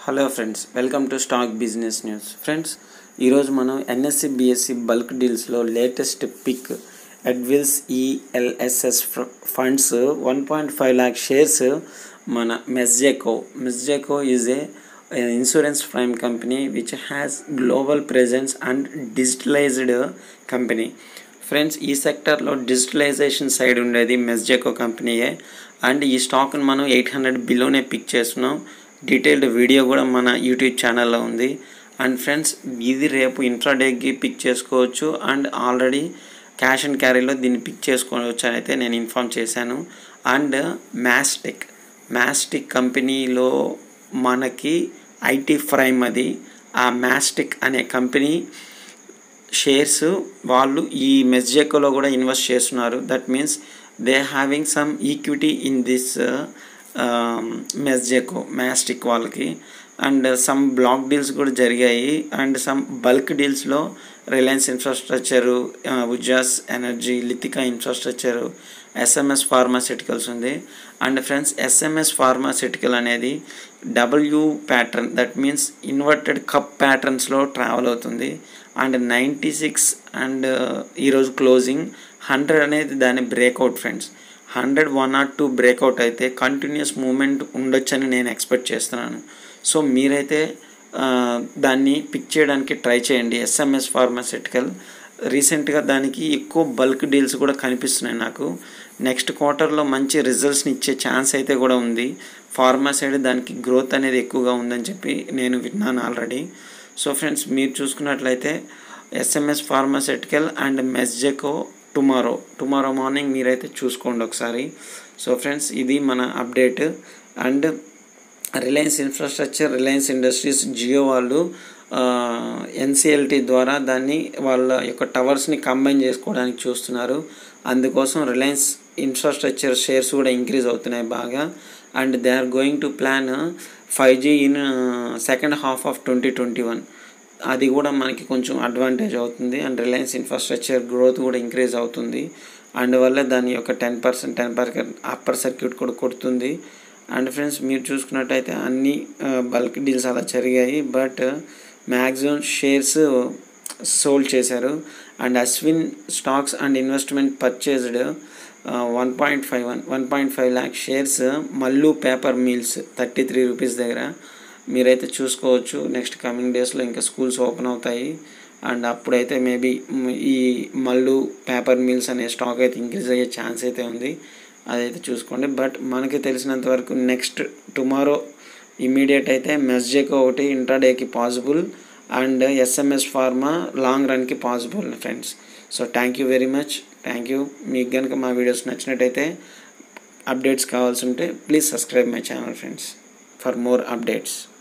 hello friends welcome to stock business news friends ఈరోజు మనం NSE BSE bulk డీల్స్లో latest pick అడ్విల్స్ ELSS funds one point five lakh shares మన మెస్జెకో మెస్జెకో is a insurance prime company which has global presence and digitalized company friends ఈ సెక్టర్లో digitalisation side ఉండేది మెస్జెకో కంపెనీయే అండ్ ఈ స్టాక్ని మనం ఎయిట్ హండ్రెడ్ బిలోనే పిక్ చేస్తున్నాం డీటెయిల్డ్ వీడియో కూడా మన యూట్యూబ్ ఛానల్లో ఉంది అండ్ ఫ్రెండ్స్ ఇది రేపు ఇంట్రాడేకి పిక్ చేసుకోవచ్చు అండ్ ఆల్రెడీ క్యాష్ అండ్ క్యారీలో దీన్ని పిక్ చేసుకోవచ్చు అని అయితే నేను ఇన్ఫామ్ చేశాను అండ్ మ్యాస్టిక్ మ్యాస్టిక్ కంపెనీలో మనకి ఐటీ ఫ్రైమ్ అది ఆ మ్యాస్టిక్ అనే కంపెనీ షేర్స్ వాళ్ళు ఈ మెస్జెకోలో కూడా ఇన్వెస్ట్ చేస్తున్నారు that means they having some equity in this మెస్జెకో మ్యాస్టిక్ వాళ్ళకి అండ్ సమ్ బ్లాక్ డీల్స్ కూడా జరిగాయి అండ్ సమ్ బల్క్ డీల్స్లో రిలయన్స్ ఇన్ఫ్రాస్ట్రక్చరు ఉజాస్ ఎనర్జీ లితికా ఇన్ఫ్రాస్ట్రక్చరు ఎస్ఎంఎస్ ఫార్మాసిటికల్స్ ఉంది అండ్ ఫ్రెండ్స్ ఎస్ఎంఎస్ ఫార్మాసిటికల్ అనేది W pattern that means inverted cup ప్యాటర్న్స్లో ట్రావెల్ అవుతుంది అండ్ నైంటీ సిక్స్ అండ్ ఈరోజు క్లోజింగ్ హండ్రెడ్ అనేది దాని breakout friends hundred one nought two breakout అయితే కంటిన్యూస్ మూమెంట్ ఉండొచ్చని నేను ఎక్స్పెక్ట్ చేస్తున్నాను సో మీరైతే దాన్ని పిక్ చేయడానికి ట్రై చేయండి ఎస్ఎంఎస్ ఫార్మాసిటికల్ రీసెంట్గా దానికి ఎక్కువ బల్క్ డీల్స్ కూడా కనిపిస్తున్నాయి నాకు నెక్స్ట్ క్వార్టర్లో మంచి రిజల్ట్స్ని ఇచ్చే ఛాన్స్ అయితే కూడా ఉంది ఫార్మా సైడ్ దానికి గ్రోత్ అనేది ఎక్కువగా ఉందని చెప్పి నేను విన్నాను ఆల్రెడీ సో ఫ్రెండ్స్ మీరు చూసుకున్నట్లయితే ఎస్ఎంఎస్ ఫార్మాసిటికల్ అండ్ మెస్జెకో టుమారో టుమారో మార్నింగ్ మీరైతే చూసుకోండి ఒకసారి సో ఫ్రెండ్స్ ఇది మన update and Reliance infrastructure Reliance industries Jio వాళ్ళు ఎన్సిఎల్టీ ద్వారా దాన్ని వాళ్ళ యొక్క టవర్స్ని కంబైన్ చేసుకోవడానికి చూస్తున్నారు అందుకోసం రిలయన్స్ ఇన్ఫ్రాస్ట్రక్చర్ షేర్స్ కూడా ఇంక్రీజ్ అవుతున్నాయి బాగా and they are going to plan five G in second half of twenty twenty one అది కూడా మనకి కొంచెం అడ్వాంటేజ్ అవుతుంది అండ్ రిలయన్స్ ఇన్ఫ్రాస్ట్రక్చర్ గ్రోత్ కూడా ఇంక్రీజ్ అవుతుంది అందువల్ల దాని యొక్క ten percent ten percent upper circuit కూడా కొడుతుంది అండ్ ఫ్రెండ్స్ మీరు చూసుకున్నట్టయితే అన్ని బల్క్ డీల్స్ అలా జరిగాయి బట్ మ్యాక్సిమం షేర్స్ సోల్డ్ చేశారు and Ashwin stocks and investment purchased one point five one one point five lakh shares Malu paper mills thirty three rupees దగ్గర మీరైతే చూసుకోవచ్చు నెక్స్ట్ కమింగ్ డేస్లో ఇంకా స్కూల్స్ ఓపెన్ అవుతాయి అండ్ అప్పుడైతే మేబీ ఈ మల్లు పేపర్ మిల్స్ అనే స్టాక్ అయితే ఇంక్రీజ్ అయ్యే ఛాన్స్ అయితే ఉంది అదైతే చూసుకోండి బట్ మనకి తెలిసినంత వరకు నెక్స్ట్ టుమారో ఇమీడియట్ అయితే మెస్జేకో ఒకటి ఇంట్రాడేకి possible and SMS pharma long రన్కి possible friends so thank you very much thank you మీకు కనుక మా వీడియోస్ నచ్చినట్టయితే అప్డేట్స్ కావాల్సి ఉంటే please subscribe my channel friends for more updates